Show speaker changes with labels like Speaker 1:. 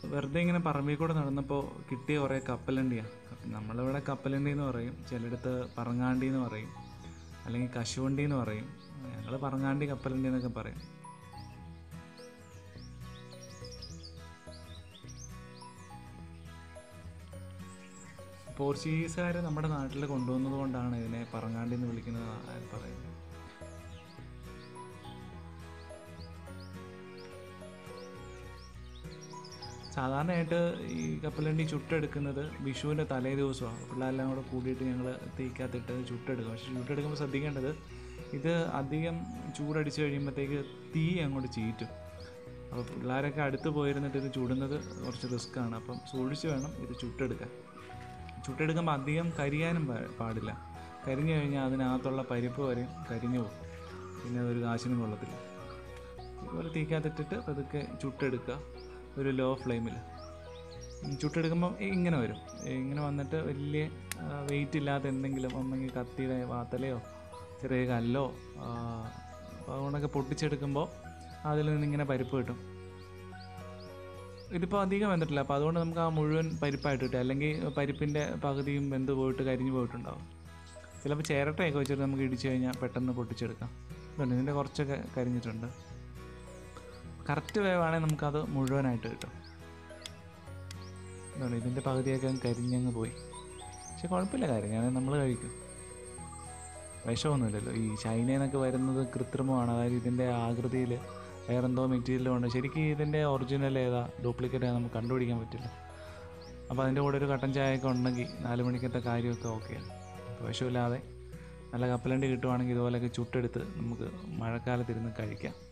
Speaker 1: വെറുതെ ഇങ്ങനെ പറമ്പിൽ കൂടെ നടന്നപ്പോൾ കിട്ടിയ കുറേ കപ്പലണ്ടിയാണ് നമ്മളിവിടെ കപ്പലണ്ടി എന്ന് പറയും ചിലയിടത്ത് പറങ്ങാണ്ടി എന്ന് പറയും അല്ലെങ്കിൽ കശുവണ്ടി എന്ന് പറയും ഞങ്ങൾ പറങ്ങാണ്ടി കപ്പലണ്ടി എന്നൊക്കെ പറയും പോർച്ചുഗീസുകാർ നമ്മുടെ നാട്ടിൽ കൊണ്ടുവന്നത് കൊണ്ടാണ് ഇതിനെ പറങ്ങാണ്ടി എന്ന് വിളിക്കുന്നത് എന്നാണ് പറയുന്നത് സാധാരണയായിട്ട് ഈ കപ്പലണ്ടി ചുട്ടെടുക്കുന്നത് വിഷുവിൻ്റെ തലേ ദിവസമാണ് പിള്ളേരെല്ലാം കൂടെ കൂടിയിട്ട് ഞങ്ങൾ തീക്കകത്തിട്ട് ചുട്ടെടുക്കും പക്ഷേ ചുട്ടെടുക്കുമ്പോൾ ശ്രദ്ധിക്കേണ്ടത് ഇത് അധികം ചൂടടിച്ച് കഴിയുമ്പോഴത്തേക്ക് തീ അങ്ങോട്ട് ചീറ്റും അപ്പോൾ പിള്ളേരൊക്കെ അടുത്ത് പോയിരുന്നിട്ട് ഇത് ചുടുന്നത് കുറച്ച് റിസ്ക്കാണ് അപ്പം സൂക്ഷിച്ച് വേണം ഇത് ചുട്ടെടുക്കാൻ ചുട്ടെടുക്കുമ്പോൾ അധികം കരിയാനും പാ- പാടില്ല കരിഞ്ഞു കഴിഞ്ഞാൽ അതിനകത്തുള്ള പരിപ്പ് വരെയും കരിഞ്ഞു പോകും പിന്നെ അതൊരു കാശിനും കൊള്ളത്തില്ല ഇതുപോലെ തീക്കകത്തിട്ടിട്ട് പതുക്കെ ചുട്ടെടുക്കുക ഒരു ലോ ഫ്ലെയിമിൽ ചുട്ടെടുക്കുമ്പോൾ ഇങ്ങനെ വരും ഇങ്ങനെ വന്നിട്ട് വലിയ വെയിറ്റ് ഇല്ലാത്ത എന്തെങ്കിലും ഒന്നെങ്കിൽ കത്തിയുടെ വാത്തലയോ ചെറിയ കല്ലോ ആ, അപ്പോൾ അതുകൊണ്ടൊക്കെ പൊട്ടിച്ചെടുക്കുമ്പോൾ അതിൽ നിന്നിങ്ങനെ പരിപ്പ് കിട്ടും ഇതിപ്പോൾ അധികം വെന്തിട്ടില്ല അപ്പോൾ അതുകൊണ്ട് നമുക്ക് ആ മുഴുവൻ പരിപ്പായിട്ട് കിട്ടും അല്ലെങ്കിൽ പരിപ്പിൻ്റെ പകുതിയും വെന്ത് പോയിട്ട് കരിഞ്ഞു പോയിട്ടുണ്ടാവും ചിലപ്പോൾ ചിരട്ടയൊക്കെ വെച്ചിട്ട് നമുക്ക് ഇടിച്ചു കഴിഞ്ഞാൽ പെട്ടെന്ന് പൊട്ടിച്ചെടുക്കാം ഇതുണ്ട് ഇതിൻ്റെ കുറച്ചൊക്കെ കരിഞ്ഞിട്ടുണ്ട് കറക്റ്റ് വേവാണെങ്കിൽ നമുക്കത് മുഴുവനായിട്ട് കിട്ടും ഇതുണ്ട് ഇതിൻ്റെ പകുതിയൊക്കെ അങ്ങ് കരിഞ്ഞങ്ങ് പോയി പക്ഷെ കുഴപ്പമില്ല കാര്യം ഞാൻ നമ്മൾ കഴിക്കും വിഷമൊന്നുമില്ലല്ലോ ഈ ചൈനയിൽ നിന്നൊക്കെ വരുന്നത് കൃത്രിമമാണ് അതായത് ഇതിൻ്റെ ആകൃതിയിൽ വേറെന്തോ മെറ്റീരിയൽ കൊണ്ട് ശരിക്കും ഇതിൻ്റെ ഒറിജിനൽ ഏതാ ഡ്യൂപ്ലിക്കേറ്റ് ഏതാ നമുക്ക് കണ്ടുപിടിക്കാൻ പറ്റില്ല അപ്പോൾ അതിൻ്റെ കൂടെ ഒരു കട്ടൻ ചായയൊക്കെ ഉണ്ടെങ്കിൽ നാല് മണിക്കത്തെ കാര്യമൊക്കെ ഓക്കെയാണ് വിഷമില്ലാതെ നല്ല കപ്പലണ്ടി കിട്ടുവാണെങ്കിൽ ഇതുപോലെയൊക്കെ ചുട്ടെടുത്ത് നമുക്ക് മഴക്കാലത്തിരുന്ന് കഴിക്കാം